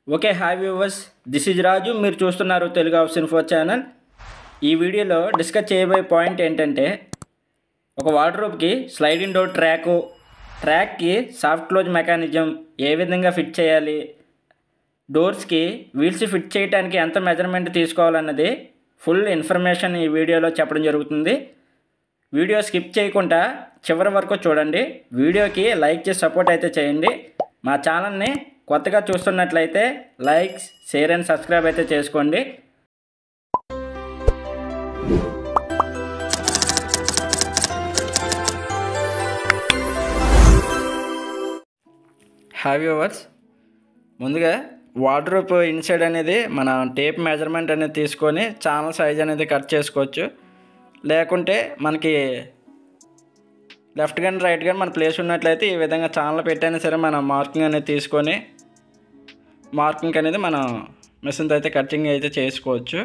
okay hi viewers this is Raju మీరు చూస్తున్నారు Telugu house info channel ఈ వీడియోలో డిస్కస్ చేయబోయే పాయింట్ ఏంటంటే ఒక వార్డ్రోబ్కి స్లైడింగ్ డోర్ ట్రాకు ట్రాక్కి సాఫ్ట్ క్లోజ్ మెకానిజం ఏ విధంగా ఫిట్ చేయాలి డోర్స్కి వీల్స్ ఫిట్ చేయడానికి ఎంత మెజర్మెంట్ తీసుకోవాలన్నది ఫుల్ ఇన్ఫర్మేషన్ ఈ వీడియోలో చెప్పడం జరుగుతుంది వీడియో స్కిప్ చేయకుండా చివరి వరకు చూడండి వీడియోకి లైక్ చేసి సపోర్ట్ అయితే చేయండి మా ఛానల్ని కొత్తగా చూస్తున్నట్లయితే లైక్ షేర్ అండ్ సబ్స్క్రైబ్ అయితే చేసుకోండి హాయ్ వ్యూవర్స్ ముందుగా వార్డ్రోప్ ఇన్సైడ్ అనేది మన టేప్ మెజర్మెంట్ అనేది తీసుకొని ఛానల్ సైజ్ అనేది కట్ చేసుకోవచ్చు లేకుంటే మనకి లెఫ్ట్ కానీ రైట్ కానీ మన ప్లేస్ ఉన్నట్లయితే ఈ విధంగా ఛానల్ పెట్టైనా సరే మనం మార్కింగ్ అనేది తీసుకొని మార్కింగ్ అనేది మనం మిషన్తో అయితే కటింగ్ అయితే చేసుకోవచ్చు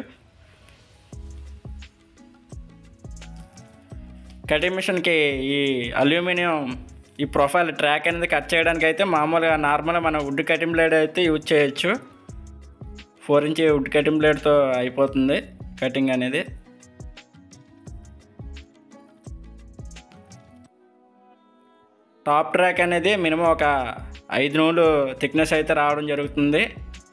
కటింగ్ మిషన్కి ఈ అల్యూమినియం ఈ ప్రొఫైల్ ట్రాక్ అనేది కట్ చేయడానికి అయితే మామూలుగా నార్మల్గా మన వుడ్ కటింగ్ బ్లేడ్ అయితే యూజ్ చేయొచ్చు ఫోర్ ఇంచ్ వుడ్ కటింగ్ బ్లేడ్తో అయిపోతుంది కటింగ్ అనేది టాప్ ట్రాక్ అనేది మినిమం ఒక ఐదు నూలు థిక్నెస్ అయితే రావడం జరుగుతుంది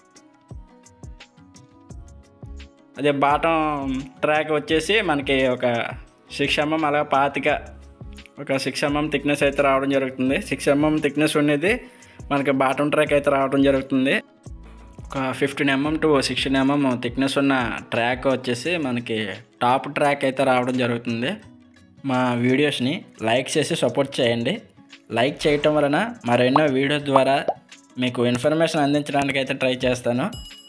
అదే బాటం ట్రాక్ వచ్చేసి మనకి ఒక సిక్స్ ఎంఎం అలా పాతిక ఒక సిక్స్ ఎంఎం థిక్నెస్ అయితే రావడం జరుగుతుంది సిక్స్ ఎంఎం థిక్నెస్ ఉండేది మనకి బాటం ట్రాక్ అయితే రావడం జరుగుతుంది ఒక fifteen MM to sixteen MM thickness ఉన్న ట్రాక్ వచ్చేసి మనకి టాప్ ట్రాక్ అయితే రావడం జరుగుతుంది మా వీడియోస్ని లైక్ చేసి సపోర్ట్ చేయండి లైక్ చేయటం వలన మరెన్నో వీడియోస్ ద్వారా మీకు ఇన్ఫర్మేషన్ అందించడానికి అయితే ట్రై చేస్తాను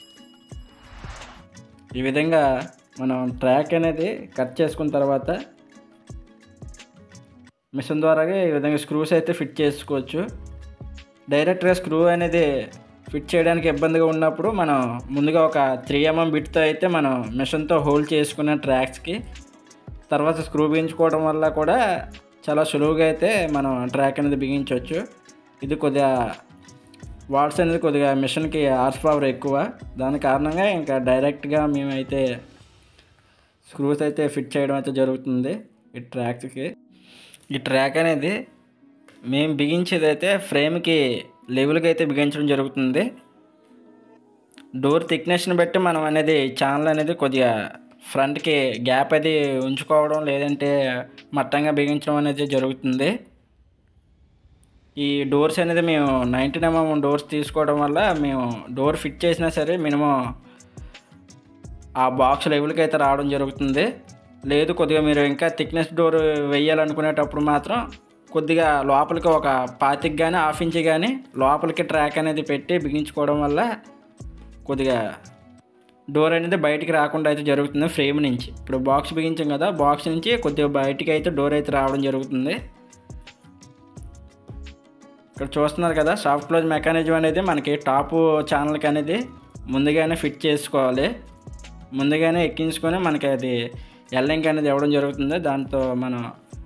ఈ విధంగా మనం ట్రాక్ అనేది కట్ చేసుకున్న తర్వాత మిషన్ ద్వారాగా ఈ విధంగా స్క్రూస్ అయితే ఫిట్ చేసుకోవచ్చు డైరెక్ట్గా స్క్రూ అనేది ఫిట్ చేయడానికి ఇబ్బందిగా ఉన్నప్పుడు మనం ముందుగా ఒక త్రీ ఎంఎం బిట్తో అయితే మనం మిషన్తో హోల్డ్ చేసుకున్న ట్రాక్స్కి తర్వాత స్క్రూ బిగించుకోవడం వల్ల కూడా చాలా సులువుగా అయితే మనం ట్రాక్ అనేది బిగించవచ్చు ఇది కొద్దిగా వాట్స్ అనేది కొద్దిగా మిషన్కి హార్స్ పవర్ ఎక్కువ దాని కారణంగా ఇంకా డైరెక్ట్గా మేమైతే స్క్రూస్ అయితే ఫిట్ చేయడం అయితే జరుగుతుంది ఈ ట్రాక్స్కి ఈ ట్రాక్ అనేది మేము బిగించేది అయితే ఫ్రేమ్కి లెవెల్కి అయితే బిగించడం జరుగుతుంది డోర్ థిక్నెస్ని బట్టి మనం అనేది ఛానల్ అనేది కొద్దిగా ఫ్రంట్కి గ్యాప్ అది ఉంచుకోవడం లేదంటే మట్టంగా బిగించడం అనేది జరుగుతుంది ఈ డోర్స్ అనేది మేము నైంటీ ఎంఎం డోర్స్ తీసుకోవడం వల్ల మేము డోర్ ఫిట్ చేసినా సరే మినిమం ఆ బాక్స్ లెవెల్కి అయితే రావడం జరుగుతుంది లేదు కొద్దిగా మీరు ఇంకా థిక్నెస్ డోర్ వేయాలనుకునేటప్పుడు మాత్రం కొద్దిగా లోపలికి ఒక పాతికి కానీ హాఫ్ ఇంచ్ కానీ లోపలికి ట్రాక్ అనేది పెట్టి బిగించుకోవడం వల్ల కొద్దిగా డోర్ అనేది బయటికి రాకుండా అయితే జరుగుతుంది ఫ్రేమ్ నుంచి ఇప్పుడు బాక్స్ బిగించాం కదా బాక్స్ నుంచి కొద్దిగా బయటికి అయితే డోర్ అయితే రావడం జరుగుతుంది ఇక్కడ చూస్తున్నారు కదా సాఫ్ట్ క్లోజ్ మెకానిజం అనేది మనకి టాప్ ఛానల్కి అనేది ముందుగానే ఫిట్ చేసుకోవాలి ముందుగానే ఎక్కించుకొని మనకి అది ఎల్లింక్ అనేది ఇవ్వడం జరుగుతుంది దాంతో మనం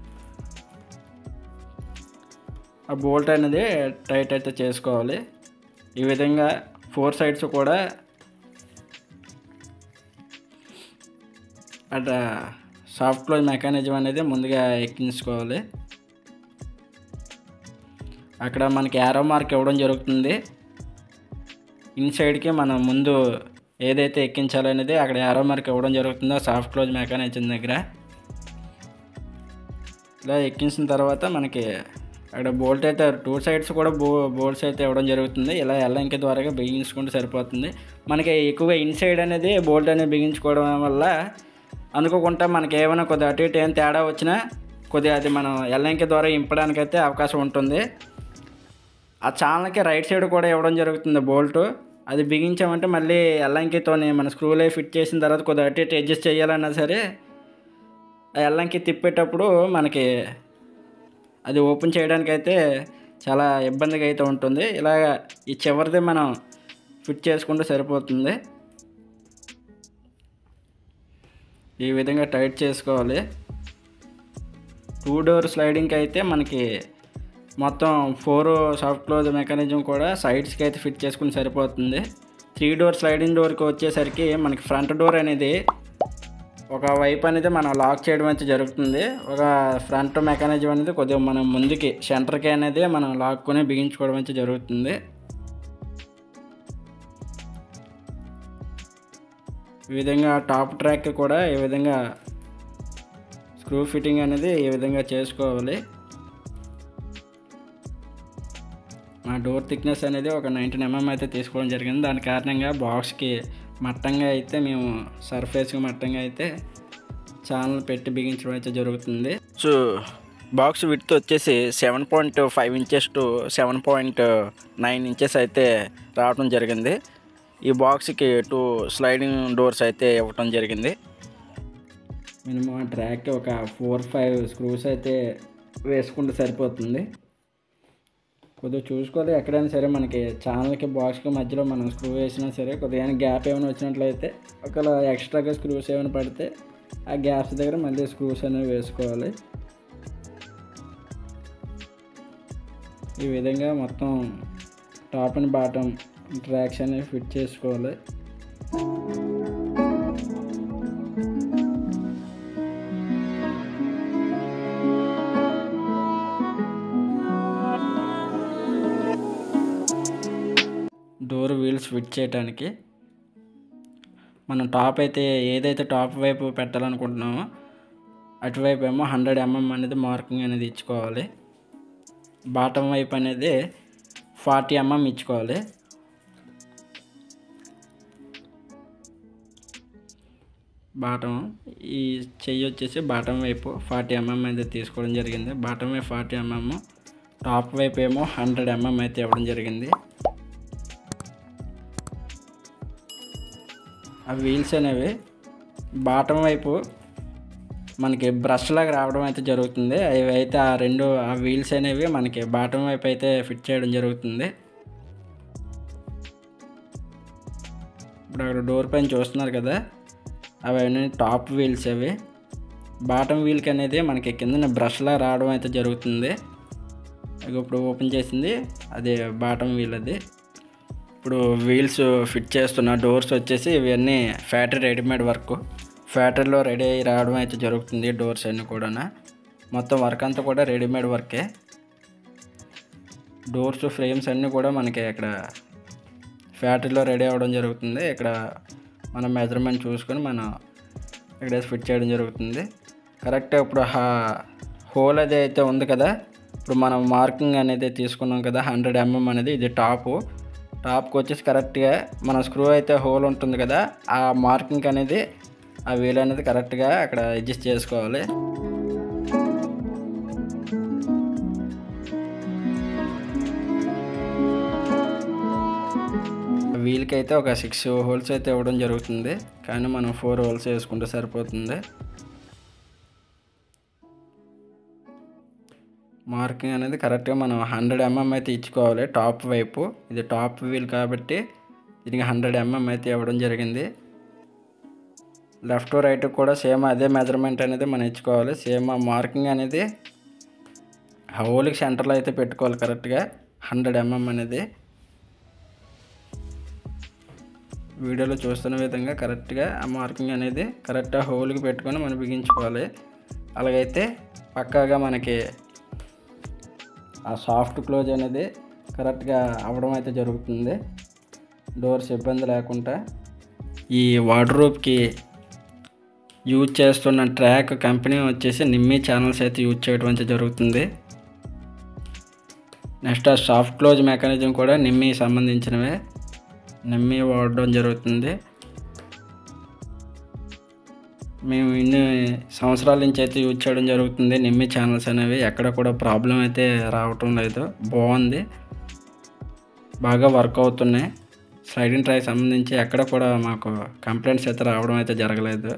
ఆ బోల్ట్ అనేది టైట్ అయితే చేసుకోవాలి ఈ విధంగా ఫోర్ సైడ్స్ కూడా అట్లా సాఫ్ట్ క్లోజ్ మెకానిజం అనేది ముందుగా ఎక్కించుకోవాలి అక్కడ మనకి యారో మార్క్ ఇవ్వడం జరుగుతుంది ఇన్సైడ్కి మనం ముందు ఏదైతే ఎక్కించాలనేది అక్కడ యారో మార్క్ ఇవ్వడం జరుగుతుందో సాఫ్ట్ క్లోజ్ మెకానిజం దగ్గర ఇలా ఎక్కించిన తర్వాత మనకి అక్కడ బోల్ట్ అయితే టూ సైడ్స్ కూడా బో బోల్ట్స్ అయితే ఇవ్వడం జరుగుతుంది ఇలా ఎల్లంకి ద్వారా బిగించుకుంటే సరిపోతుంది మనకి ఎక్కువగా ఇన్సైడ్ అనేది బోల్ట్ అనేది బిగించుకోవడం వల్ల అనుకోకుండా మనకి ఏమైనా కొద్దిగా అటు ఇటు ఏం తేడా వచ్చినా కొద్దిగా అది మనం ఎల్లంకి ద్వారా ఇంపడానికి అయితే అవకాశం ఉంటుంది ఆ ఛానల్కి రైట్ సైడ్ కూడా ఇవ్వడం జరుగుతుంది బోల్ట్ అది బిగించామంటే మళ్ళీ ఎల్లంకితో మన స్క్రూలే ఫిట్ చేసిన తర్వాత కొద్దిగా అటు ఇటు అడ్జస్ట్ చేయాలన్నా సరే ఆ ఎల్లంకి తిప్పేటప్పుడు మనకి అది ఓపెన్ చేయడానికి అయితే చాలా ఇబ్బందిగా అయితే ఉంటుంది ఇలా ఈ చివరిది మనం ఫిట్ చేసుకుంటే సరిపోతుంది ఈ విధంగా టైట్ చేసుకోవాలి టూ డోర్ స్లైడింగ్కి అయితే మనకి మొత్తం ఫోర్ సాఫ్ట్ క్లోజ్ మెకానిజం కూడా సైడ్స్కి అయితే ఫిట్ చేసుకుని సరిపోతుంది త్రీ డోర్ స్లైడింగ్ డోర్కి వచ్చేసరికి మనకి ఫ్రంట్ డోర్ అనేది ఒక వైపు అనేది మనం లాక్ చేయడం అయితే జరుగుతుంది ఒక ఫ్రంట్ మెకానిజం అనేది కొద్దిగా మనం ముందుకి సెంటర్కి అనేది మనం లాక్కొని బిగించుకోవడం అయితే జరుగుతుంది ఈ విధంగా టాప్ ట్రాక్ కూడా ఈ విధంగా స్క్రూ ఫిట్టింగ్ అనేది ఈ విధంగా చేసుకోవాలి మా డోర్ థిక్నెస్ అనేది ఒక నైన్టీన్ ఎంఎం అయితే తీసుకోవడం జరిగింది దాని కారణంగా బాక్స్కి మట్టంగా అయితే మేము సర్ఫేస్కి మట్టంగా అయితే ఛానల్ పెట్టి బిగించడం అయితే జరుగుతుంది సో బాక్స్ విడ్త్ వచ్చేసి seven point five inches to seven point nine inches అయితే రావడం జరిగింది ఈ బాక్స్కి టూ స్లైడింగ్ డోర్స్ అయితే ఇవ్వటం జరిగింది మినిమం ట్రాక్ ఒక ఫోర్ ఫైవ్ స్క్రూస్ అయితే వేసుకుంటే సరిపోతుంది కొద్దిగా చూసుకోవాలి ఎక్కడైనా సరే మనకి ఛానల్కి బాక్స్కి మధ్యలో మనం స్క్రూ వేసినా సరే కొద్దిగా గ్యాప్ ఏమైనా వచ్చినట్లయితే ఒకవేళ ఎక్స్ట్రాగా స్క్రూస్ ఏమైనా పడితే ఆ గ్యాప్స్ దగ్గర మళ్ళీ స్క్రూస్ అనేవి వేసుకోవాలి ఈ విధంగా మొత్తం టాప్ అండ్ బాటమ్ ట్రాక్స్ అనేవి ఫిట్ చేసుకోవాలి డోర్ వీల్స్ ఫిట్ చేయడానికి మనం టాప్ అయితే ఏదైతే టాప్ వైపు పెట్టాలనుకుంటున్నామో అటువైపు ఏమో హండ్రెడ్ ఎంఎం అనేది మార్కింగ్ అనేది ఇచ్చుకోవాలి బాటమ్ వైపు అనేది ఫార్టీ ఎంఎం ఇచ్చుకోవాలి బాటం ఈ చెయ్యి వచ్చేసి బాటం వైపు ఫార్టీ ఎంఎం అయితే తీసుకోవడం జరిగింది బాటం వైపు ఫార్టీ ఎంఎం టాప్ వైపు ఏమో హండ్రెడ్ ఎంఎం అయితే ఇవ్వడం జరిగింది ఆ వీల్స్ అనేవి బాటం వైపు మనకి బ్రష్ లాగా రావడం అయితే జరుగుతుంది అవి అయితే ఆ రెండు ఆ వీల్స్ అనేవి మనకి బాటం వైపు అయితే ఫిట్ చేయడం జరుగుతుంది ఇప్పుడు అక్కడ డోర్ పైన చూస్తున్నారు కదా అవన్నీ టాప్ వీల్స్ అవి బాటం వీల్కి అనేది మనకి కింద బ్రష్లా రావడం అయితే జరుగుతుంది ఇక ఇప్పుడు ఓపెన్ చేసింది అది బాటం వీల్ అది ఇప్పుడు వీల్స్ ఫిట్ చేస్తున్న డోర్స్ వచ్చేసి ఇవన్నీ ఫ్యాక్టరీ రెడీమేడ్ వర్క్ ఫ్యాక్టరీలో రెడీ అయ్యి రావడం అయితే జరుగుతుంది డోర్స్ అన్నీ కూడా మొత్తం వర్క్ అంతా కూడా రెడీమేడ్ వర్కే డోర్స్ ఫ్రేమ్స్ అన్నీ కూడా మనకి ఇక్కడ ఫ్యాక్టరీలో రెడీ అవ్వడం జరుగుతుంది ఇక్కడ మన మెజర్మెంట్ చూసుకొని మనం ఇక్కడ ఫిట్ చేయడం జరుగుతుంది కరెక్ట్గా ఇప్పుడు హోల్ అది అయితే ఉంది కదా ఇప్పుడు మనం మార్కింగ్ అనేది తీసుకున్నాం కదా హండ్రెడ్ ఎంఎం అనేది ఇది టాపు టాప్కి వచ్చేసి కరెక్ట్గా మన స్క్రూ అయితే హోల్ ఉంటుంది కదా ఆ మార్కింగ్ అనేది ఆ వీల్ అనేది కరెక్ట్గా అక్కడ అడ్జస్ట్ చేసుకోవాలి వీల్కి అయితే ఒక సిక్స్ హోల్స్ అయితే ఇవ్వడం జరుగుతుంది కానీ మనం ఫోర్ హోల్స్ వేసుకుంటే సరిపోతుంది మార్కింగ్ అనేది కరెక్ట్గా మనం హండ్రెడ్ ఎంఎం అయితే ఇచ్చుకోవాలి టాప్ వైపు ఇది టాప్ వీల్ కాబట్టి దీనికి హండ్రెడ్ ఎంఎం అయితే ఇవ్వడం జరిగింది లెఫ్ట్ రైట్ కూడా సేమ్ అదే మెజర్మెంట్ అనేది మనం ఇచ్చుకోవాలి సేమ్ ఆ మార్కింగ్ అనేది హోల్కి సెంటర్లో అయితే పెట్టుకోవాలి కరెక్ట్గా హండ్రెడ్ ఎంఎం అనేది వీడియోలో చూస్తున్న విధంగా కరెక్ట్గా ఆ మార్కింగ్ అనేది కరెక్ట్గా హోల్కి పెట్టుకొని మనం బిగించుకోవాలి అలాగైతే పక్కాగా మనకి ఆ సాఫ్ట్ క్లోజ్ అనేది కరెక్ట్గా అవ్వడం అయితే జరుగుతుంది డోర్స్ ఇబ్బంది లేకుండా ఈ వార్డ్రోబ్కి యూజ్ చేస్తున్న ట్రాక్ కంపెనీ వచ్చేసి నిమ్మీ ఛానల్స్ అయితే యూజ్ చేయడం అయితే జరుగుతుంది నెక్స్ట్ ఆ సాఫ్ట్ క్లోజ్ మెకానిజం కూడా నిమ్మీ సంబంధించినవే నిమ్మీ వాడడం జరుగుతుంది మేము ఇన్ని సంవత్సరాల నుంచి అయితే యూజ్ చేయడం జరుగుతుంది నిమ్మీ ఛానల్స్ అనేవి ఎక్కడ కూడా ప్రాబ్లం అయితే రావటం లేదు బాగుంది బాగా వర్క్ అవుతున్నాయి స్లైడింగ్ ట్రై సంబంధించి ఎక్కడ కూడా మాకు కంప్లైంట్స్ అయితే రావడం అయితే జరగలేదు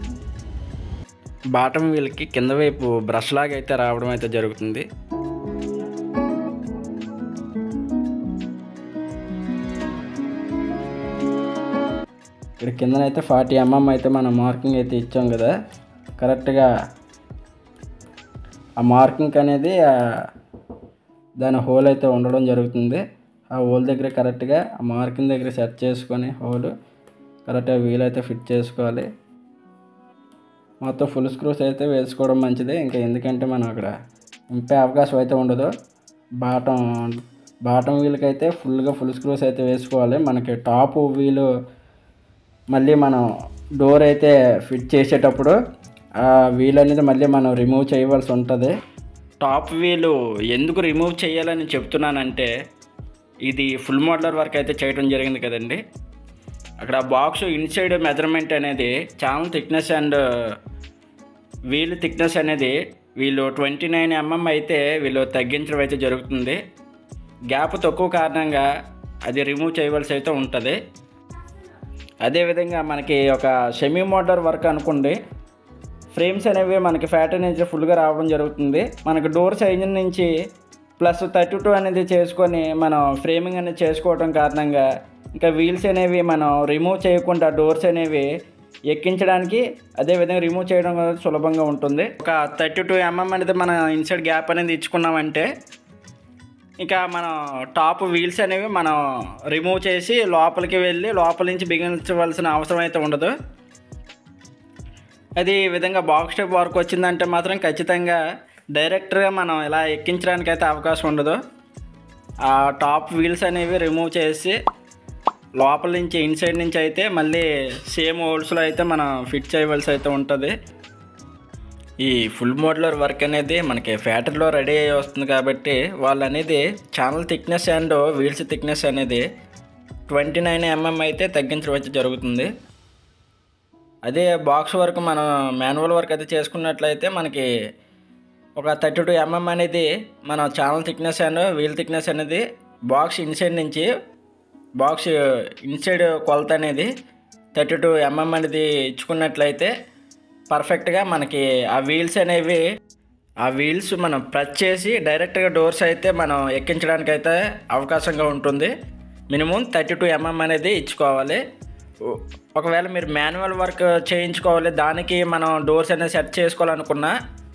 బాటం వీల్కి కింద వైపు బ్రష్ లాగా అయితే రావడం అయితే జరుగుతుంది ఇక్కడ కిందనైతే ఫార్టీ ఎంఎం అయితే మనం మార్కింగ్ అయితే ఇచ్చాం కదా కరెక్ట్గా ఆ మార్కింగ్ అనేది ఆ దాని హోల్ అయితే ఉండడం జరుగుతుంది ఆ హోల్ దగ్గర కరెక్ట్గా ఆ మార్కింగ్ దగ్గర సెట్ చేసుకొని హోల్ కరెక్ట్గా వీల్ అయితే ఫిట్ చేసుకోవాలి మొత్తం ఫుల్ స్క్రూస్ అయితే వేసుకోవడం మంచిది ఇంకా ఎందుకంటే మనం అక్కడ ఇంపే అవకాశం అయితే ఉండదు బాటం బాటం వీల్కి అయితే ఫుల్గా ఫుల్ స్క్రూస్ అయితే వేసుకోవాలి మనకి టాప్ వీలు మళ్ళీ మనం డోర్ అయితే ఫిట్ చేసేటప్పుడు ఆ వీల్ అనేది మళ్ళీ మనం రిమూవ్ చేయవలసి ఉంటుంది టాప్ వీలు ఎందుకు రిమూవ్ చేయాలని చెప్తున్నానంటే ఇది ఫుల్ మోడలర్ వర్క్ అయితే చేయడం జరిగింది కదండి అక్కడ బాక్స్ ఇన్సైడ్ మెజర్మెంట్ అనేది చాలా థిక్నెస్ అండ్ వీల్ థిక్నెస్ అనేది వీళ్ళు ట్వంటీ నైన్ ఎంఎం అయితే వీళ్ళు తగ్గించడం అయితే జరుగుతుంది గ్యాప్ తక్కువ కారణంగా అది రిమూవ్ చేయవలసి అయితే ఉంటుంది అదేవిధంగా మనకి ఒక సెమీ మోటార్ వర్క్ అనుకోండి ఫ్రేమ్స్ అనేవి మనకి ఫ్యాట్ అనేది ఫుల్గా రావడం జరుగుతుంది మనకి డోర్ సైజ్ నుంచి ప్లస్ థర్టీ టూ అనేది చేసుకొని మనం ఫ్రేమింగ్ అనేది చేసుకోవడం కారణంగా ఇంకా వీల్స్ అనేవి మనం రిమూవ్ చేయకుండా డోర్స్ అనేవి ఎక్కించడానికి అదేవిధంగా రిమూవ్ చేయడం అనేది సులభంగా ఉంటుంది ఒక థర్టీ టూ ఎంఎం అనేది మనం ఇన్సైడ్ గ్యాప్ అనేది ఇచ్చుకున్నామంటే ఇంకా మనం టాప్ వీల్స్ అనేవి మనం రిమూవ్ చేసి లోపలికి వెళ్ళి లోపల నుంచి బిగించవలసిన అవసరం అయితే ఉండదు అది ఈ విధంగా బాక్స్ టైప్ వర్క్ వచ్చిందంటే మాత్రం ఖచ్చితంగా డైరెక్ట్గా మనం ఇలా ఎక్కించడానికి అయితే అవకాశం ఉండదు ఆ టాప్ వీల్స్ అనేవి రిమూవ్ చేసి లోపల నుంచి ఇన్సైడ్ నుంచి అయితే మళ్ళీ సేమ్ హోల్స్లో అయితే మనం ఫిట్ చేయవలసి అయితే ఉంటుంది ఈ ఫుల్ మోడ్లర్ వర్క్ అనేది మనకి ఫ్యాక్టరీలో రెడీ అయ్యి వస్తుంది కాబట్టి వాళ్ళు అనేది channel thickness and wheels thickness అనేది ట్వంటీ నైన్ ఎంఎం అయితే తగ్గించడం అయితే జరుగుతుంది అదే బాక్స్ వర్క్ మనం మాన్యువల్ వర్క్ అయితే చేసుకున్నట్లయితే మనకి ఒక థర్టీ టూ ఎంఎం అనేది మన channel thickness and wheel thickness అనేది బాక్స్ ఇన్సైడ్ నుంచి బాక్స్ ఇన్సైడ్ కొలత అనేది థర్టీ టూ ఎంఎం అనేది ఇచ్చుకున్నట్లయితే పర్ఫెక్ట్గా మనకి ఆ వీల్స్ అనేవి ఆ వీల్స్ మనం ప్రెస్ చేసి డైరెక్ట్గా డోర్స్ అయితే మనం ఎక్కించడానికి అయితే అవకాశంగా ఉంటుంది మినిమం థర్టీ టూ ఎంఎం అనేది ఇచ్చుకోవాలి ఓ- ఒకవేళ మీరు మాన్యువల్ వర్క్ చేయించుకోవాలి దానికి మనం డోర్స్ అనేది సెట్ చేసుకోవాలనుకున్నా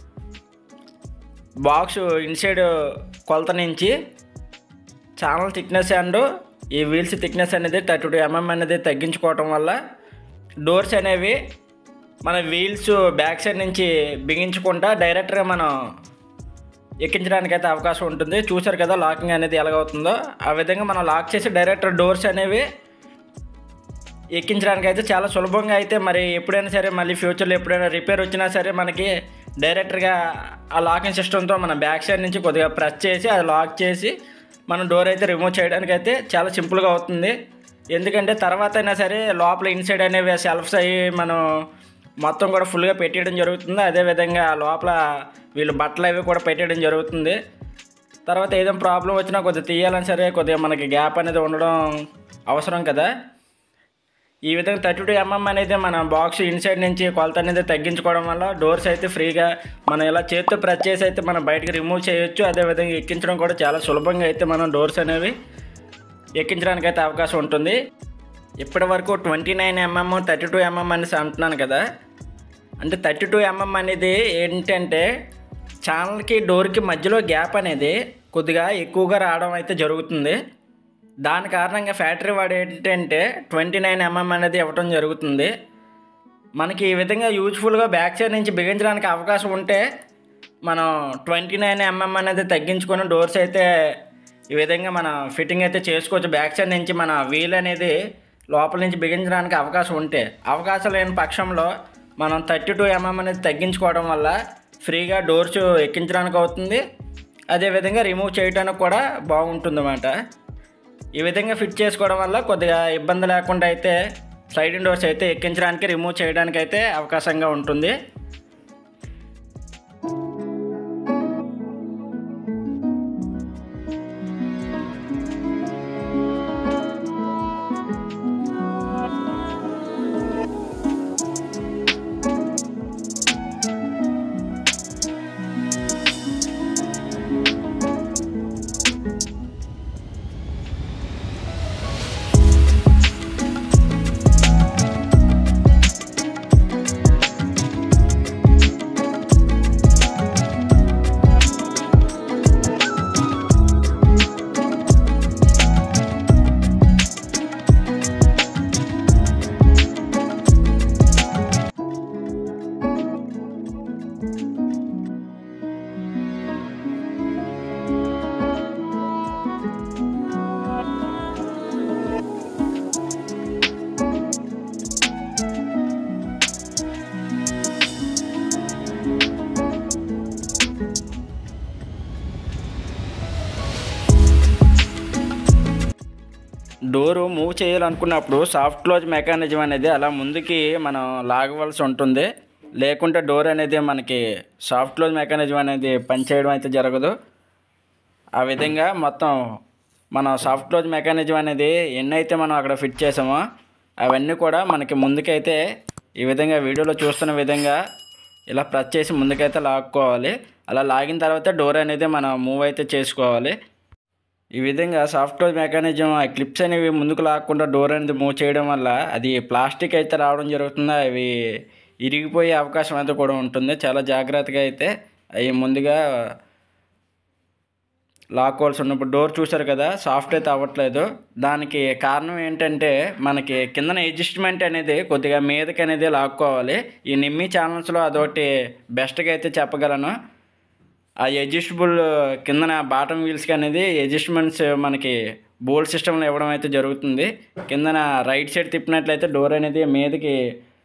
బాక్స్ ఇన్సైడ్ కొలత నుంచి ఛానల్ థిక్నెస్ అండ్ ఈ వీల్స్ థిక్నెస్ అనేది థర్టీ టూ ఎంఎం అనేది తగ్గించుకోవటం వల్ల డోర్స్ అనేవి మన వీల్స్ బ్యాక్ సైడ్ నుంచి బిగించకుండా డైరెక్ట్గా మనం ఎక్కించడానికి అయితే అవకాశం ఉంటుంది చూసారు కదా లాకింగ్ అనేది ఎలాగవుతుందో ఆ విధంగా మనం లాక్ చేసి డైరెక్ట్ డోర్స్ అనేవి ఎక్కించడానికి అయితే చాలా సులభంగా అయితే మరి ఎప్పుడైనా సరే మళ్ళీ ఫ్యూచర్లో ఎప్పుడైనా రిపేర్ వచ్చినా సరే మనకి డైరెక్ట్గా ఆ లాకింగ్ సిస్టంతో మన బ్యాక్ సైడ్ నుంచి కొద్దిగా ప్రెస్ చేసి అది లాక్ చేసి మనం డోర్ అయితే రిమూవ్ చేయడానికి అయితే చాలా సింపుల్గా అవుతుంది ఎందుకంటే తర్వాత అయినా సరే లోపల ఇన్సైడ్ అనేవి సెల్ఫ్స్ అయ్యి మనం మొత్తం కూడా ఫుల్గా పెట్టేయడం జరుగుతుంది అదేవిధంగా లోపల వీళ్ళు బట్టలు అవి కూడా పెట్టేయడం జరుగుతుంది తర్వాత ఏదైనా ప్రాబ్లం వచ్చినా కొద్దిగా తీయాలని సరే కొద్దిగా మనకి గ్యాప్ అనేది ఉండడం అవసరం కదా ఈ విధంగా థర్టీ టూ ఎంఎం అనేది మన బాక్స్ ఇన్సైడ్ నుంచి కొలత అనేది తగ్గించుకోవడం వల్ల డోర్స్ అయితే ఫ్రీగా మనం ఇలా చేతితో ప్రెస్ చేసి అయితే మనం బయటకి రిమూవ్ చేయొచ్చు అదేవిధంగా ఎక్కించడం కూడా చాలా సులభంగా అయితే మనం డోర్స్ అనేవి ఎక్కించడానికి అయితే అవకాశం ఉంటుంది ఇప్పటి వరకు twenty nine MM thirty two MM అనేసి అంటున్నాను కదా అంటే థర్టీ టూ ఎంఎం అనేది ఏంటంటే ఛానల్కి డోర్కి మధ్యలో గ్యాప్ అనేది కొద్దిగా ఎక్కువగా రావడం అయితే జరుగుతుంది దాని కారణంగా ఫ్యాక్టరీ వాడు ఏంటంటే ట్వంటీ నైన్ ఎంఎం అనేది ఇవ్వటం జరుగుతుంది మనకి ఈ విధంగా యూజ్ఫుల్గా బ్యాక్ సైడ్ నుంచి బిగించడానికి అవకాశం ఉంటే మనం ట్వంటీ నైన్ ఎంఎం అనేది తగ్గించుకొని డోర్స్ అయితే ఈ విధంగా మనం ఫిట్టింగ్ అయితే చేసుకోవచ్చు బ్యాక్ సైడ్ నుంచి మన వీల్ అనేది లోపల నుంచి బిగించడానికి అవకాశం ఉంటే అవకాశం లేని పక్షంలో మనం థర్టీ టూ ఎంఎం అనేది తగ్గించుకోవడం వల్ల ఫ్రీగా డోర్స్ ఎక్కించడానికి అవుతుంది అదేవిధంగా రిమూవ్ చేయడానికి కూడా బాగుంటుంది ఈ విధంగా ఫిట్ చేసుకోవడం వల్ల కొద్దిగా ఇబ్బంది లేకుండా అయితే స్లైడింగ్ డోర్స్ అయితే ఎక్కించడానికి రిమూవ్ చేయడానికి అయితే అవకాశంగా ఉంటుంది డోరు మూవ్ చేయాలనుకున్నప్పుడు సాఫ్ట్ క్లోజ్ మెకానిజం అనేది అలా ముందుకి మనం లాగవలసి ఉంటుంది లేకుంటే డోర్ అనేది మనకి సాఫ్ట్ క్లోజ్ మెకానిజం అనేది పనిచేయడం అయితే జరగదు ఆ విధంగా మొత్తం మనం సాఫ్ట్ క్లోజ్ మెకానిజం అనేది ఎన్ని అయితే మనం అక్కడ ఫిట్ చేసామో అవన్నీ కూడా మనకి ముందుకైతే ఈ విధంగా వీడియోలో చూస్తున్న విధంగా ఇలా ప్రెస్ చేసి ముందుకైతే లాక్కోవాలి అలా లాగిన తర్వాత డోర్ అనేది మనం మూవ్ అయితే చేసుకోవాలి ఈ విధంగా సాఫ్ట్ క్లోజ్ మెకానిజం ఆ క్లిప్స్ అనేవి ముందుకు లాక్కుండా డోర్ అనేది మూవ్ చేయడం వల్ల అది ప్లాస్టిక్ అయితే రావడం జరుగుతుంది అవి ఇరిగిపోయే అవకాశం అయితే కూడా ఉంటుంది చాలా జాగ్రత్తగా అయితే అవి ముందుగా లాక్కోవాల్సి ఉన్నప్పుడు డోర్ చూసారు కదా సాఫ్ట్ అయితే అవ్వట్లేదు దానికి కారణం ఏంటంటే మనకి కిందన అడ్జస్ట్మెంట్ అనేది కొద్దిగా మీదకి అనేది లాక్కోవాలి ఈ నిమ్మి ఛానల్స్లో అదొకటి బెస్ట్గా అయితే చెప్పగలను ఆ అడ్జస్టబుల్ కిందన బాటమ్ వీల్స్కి అనేది అడ్జస్ట్మెంట్స్ మనకి బోల్డ్ సిస్టంలో ఇవ్వడం అయితే జరుగుతుంది కిందన రైట్ సైడ్ తిప్పినట్లయితే డోర్ అనేది మీదకి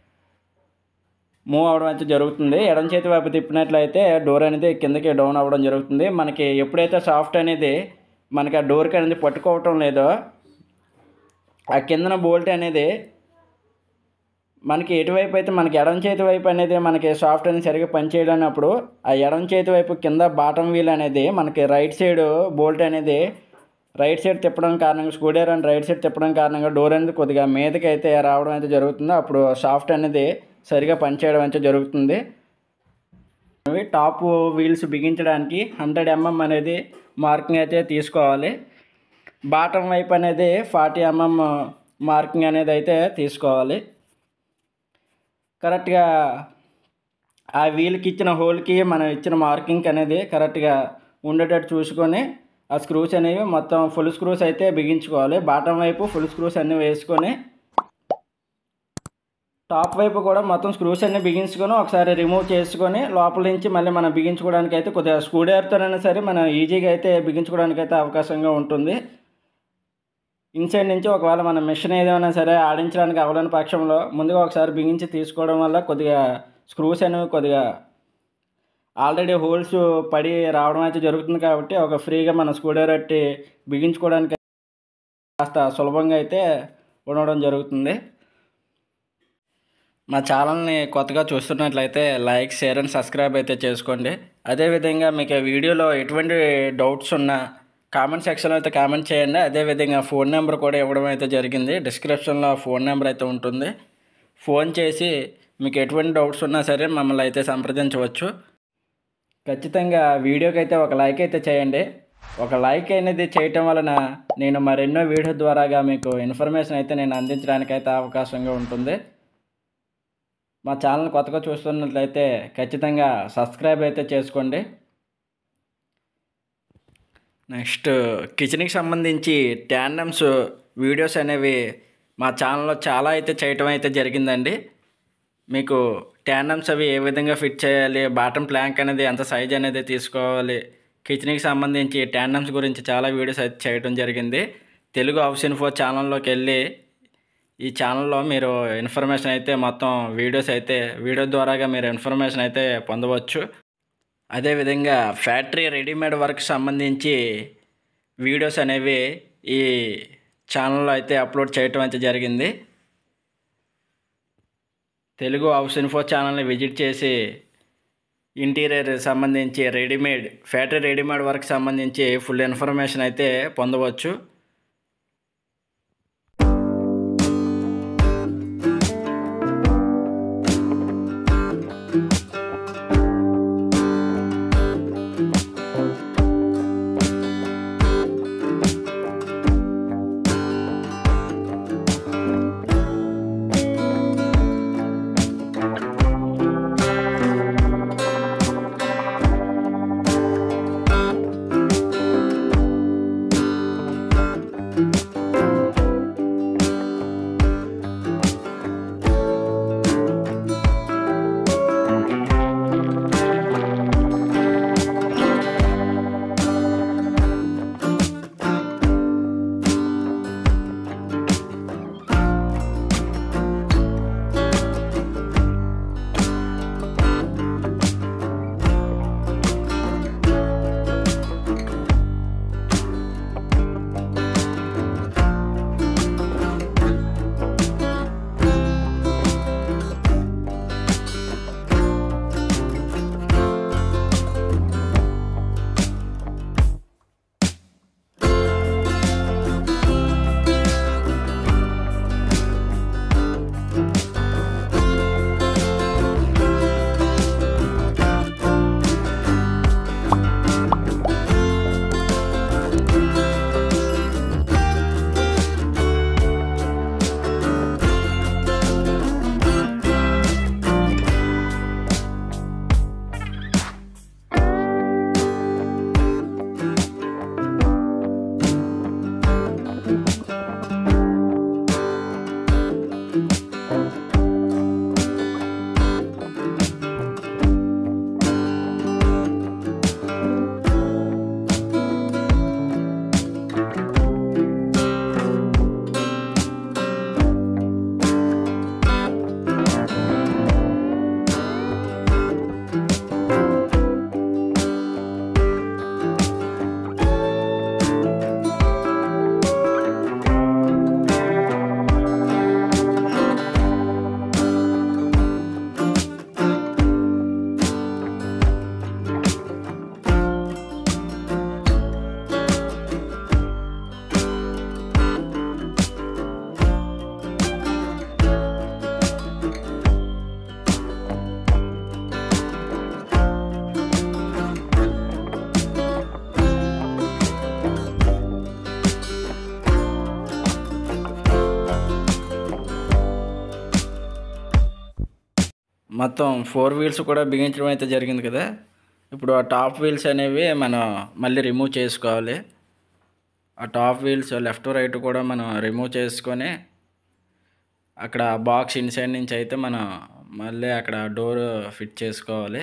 మూవ్ అవడం అయితే జరుగుతుంది ఎడం చేతి వైపు తిప్పినట్లయితే డోర్ అనేది కిందకి డౌన్ అవ్వడం జరుగుతుంది మనకి ఎప్పుడైతే సాఫ్ట్ అనేది మనకి ఆ డోర్కి అనేది పట్టుకోవటం లేదో ఆ కిందన బోల్ట్ అనేది మనకి ఎటువైపు అయితే మనకి ఎడం చేతి వైపు అనేది మనకి సాఫ్ట్ అనేది సరిగ్గా పనిచేయలేనప్పుడు ఆ ఎడం చేతి వైపు కింద బాటం వీల్ అనేది మనకి రైట్ సైడ్ బోల్ట్ అనేది రైట్ సైడ్ తిప్పడం కారణంగా స్కూడర్ అండ్ రైట్ సైడ్ తిప్పడం కారణంగా డోర్ అనేది కొద్దిగా మీదకి అయితే రావడం అయితే జరుగుతుంది అప్పుడు సాఫ్ట్ అనేది సరిగా పనిచేయడం అయితే జరుగుతుంది అవి టాప్ వీల్స్ బిగించడానికి హండ్రెడ్ ఎంఎం అనేది మార్కింగ్ అయితే తీసుకోవాలి బాటం వైపు అనేది ఫార్టీ ఎంఎం మార్కింగ్ అనేది అయితే తీసుకోవాలి కరెక్ట్గా ఆ వీల్కి ఇచ్చిన హోల్కి మనం ఇచ్చిన మార్కింగ్ అనేది కరెక్ట్గా ఉండేటట్టు చూసుకొని ఆ స్క్రూస్ అనేవి మొత్తం ఫుల్ స్క్రూస్ అయితే బిగించుకోవాలి బాటం వైపు ఫుల్ స్క్రూస్ అన్నీ వేసుకొని టాప్ వైపు కూడా మొత్తం స్క్రూస్ అన్ని బిగించుకొని ఒకసారి రిమూవ్ చేసుకొని లోపల నుంచి మళ్ళీ మనం బిగించుకోవడానికి అయితే కొద్దిగా స్క్రూడ్రైవర్తోనైనా సరే మనం ఈజీగా అయితే బిగించుకోవడానికి అయితే అవకాశంగా ఉంటుంది ఇన్సైడ్ నుంచి ఒకవేళ మన మిషన్ ఏదైనా సరే ఆడించడానికి అవ్వలేని పక్షంలో ముందుగా ఒకసారి బిగించి తీసుకోవడం వల్ల కొద్దిగా స్క్రూస్ అనేవి కొద్దిగా ఆల్రెడీ హోల్స్ పడి రావడం అయితే జరుగుతుంది కాబట్టి ఒక ఫ్రీగా మన స్క్రూడ్రైవర్ బిగించుకోవడానికి కాస్త సులభంగా అయితే ఉండడం జరుగుతుంది మా ఛానల్ని కొత్తగా చూస్తున్నట్లయితే లైక్ షేర్ అండ్ సబ్స్క్రైబ్ అయితే చేసుకోండి అదేవిధంగా మీకు ఈ వీడియోలో ఎటువంటి డౌట్స్ ఉన్నా కామెంట్ సెక్షన్లో అయితే కామెంట్ చేయండి అదేవిధంగా ఫోన్ నెంబర్ కూడా ఇవ్వడం అయితే జరిగింది డిస్క్రిప్షన్లో ఫోన్ నెంబర్ అయితే ఉంటుంది ఫోన్ చేసి మీకు ఎటువంటి డౌట్స్ ఉన్నా సరే మమ్మల్ని అయితే సంప్రదించవచ్చు ఖచ్చితంగా వీడియోకి అయితే ఒక లైక్ అయితే చేయండి ఒక లైక్ అనేది చేయటం వలన నేను మరెన్నో వీడియో ద్వారాగా మీకు ఇన్ఫర్మేషన్ అయితే నేను అందించడానికి అయితే అవకాశంగా ఉంటుంది మా ఛానల్ కొత్తగా చూస్తున్నట్లయితే ఖచ్చితంగా సబ్స్క్రైబ్ అయితే చేసుకోండి నెక్స్ట్ కిచెన్కి సంబంధించి ట్యాండమ్స్ వీడియోస్ అనేవి మా ఛానల్లో చాలా అయితే చేయటం అయితే జరిగిందండి మీకు ట్యాండమ్స్ అవి ఏ విధంగా ఫిట్ చేయాలి బాటమ్ ప్లాంక్ అనేది ఎంత సైజ్ అనేది తీసుకోవాలి కిచెన్కి సంబంధించి ట్యాండమ్స్ గురించి చాలా వీడియోస్ అయితే చేయడం జరిగింది తెలుగు హౌస్ ఇన్ఫో ఛానల్లోకి వెళ్ళి ఈ ఛానల్లో మీరు ఇన్ఫర్మేషన్ అయితే మొత్తం వీడియోస్ అయితే వీడియో ద్వారాగా మీరు ఇన్ఫర్మేషన్ అయితే పొందవచ్చు అదేవిధంగా ఫ్యాక్టరీ రెడీమేడ్ వర్క్ సంబంధించి వీడియోస్ అనేవి ఈ ఛానల్లో అయితే అప్లోడ్ చేయటం అయితే జరిగింది తెలుగు హౌస్ ఇన్ఫో ఛానల్ని విజిట్ చేసి ఇంటీరియర్ సంబంధించి రెడీమేడ్ ఫ్యాక్టరీ రెడీమేడ్ వర్క్ సంబంధించి ఫుల్ ఇన్ఫర్మేషన్ అయితే పొందవచ్చు మొత్తం ఫోర్ వీల్స్ కూడా బిగించడం అయితే జరిగింది కదా ఇప్పుడు ఆ టాప్ వీల్స్ అనేవి మనం మళ్ళీ రిమూవ్ చేసుకోవాలి ఆ టాప్ వీల్స్ లెఫ్ట్ రైట్ కూడా మనం రిమూవ్ చేసుకొని అక్కడ బాక్స్ ఇన్సైడ్ నుంచి అయితే మనం మళ్ళీ అక్కడ డోర్ ఫిట్ చేసుకోవాలి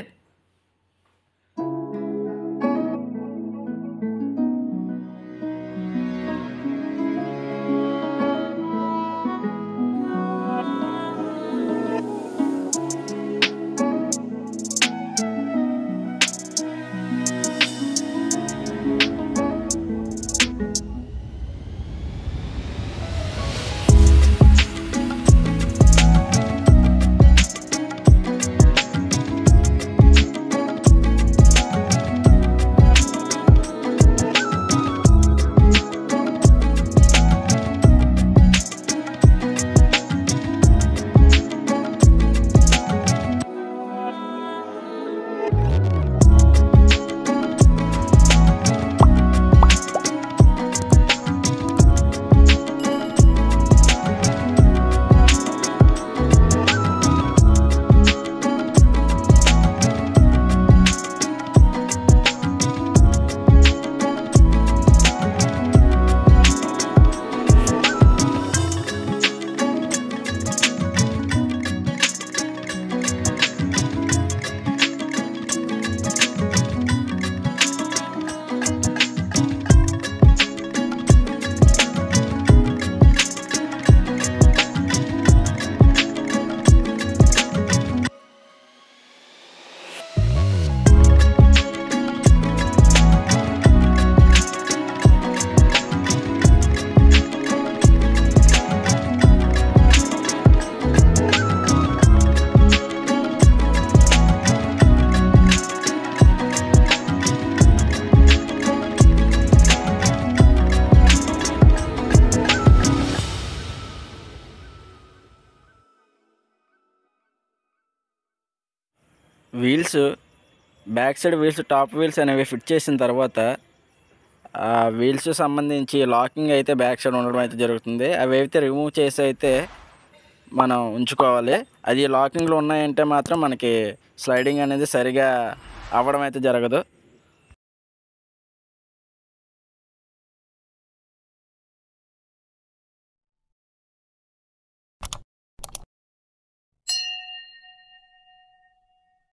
wheels back side wheels top wheels అనేవి ఫిట్ చేసిన తర్వాత ఆ వీల్స్ సంబంధించి లాకింగ్ అయితే బ్యాక్ సైడ్ ఉండడం అయితే జరుగుతుంది అవి అయితే రిమూవ్ చేసి అయితే మనం ఉంచుకోవాలి అది లాకింగ్లో ఉన్నాయంటే మాత్రం మనకి స్లైడింగ్ అనేది సరిగా అవ్వడం అయితే జరగదు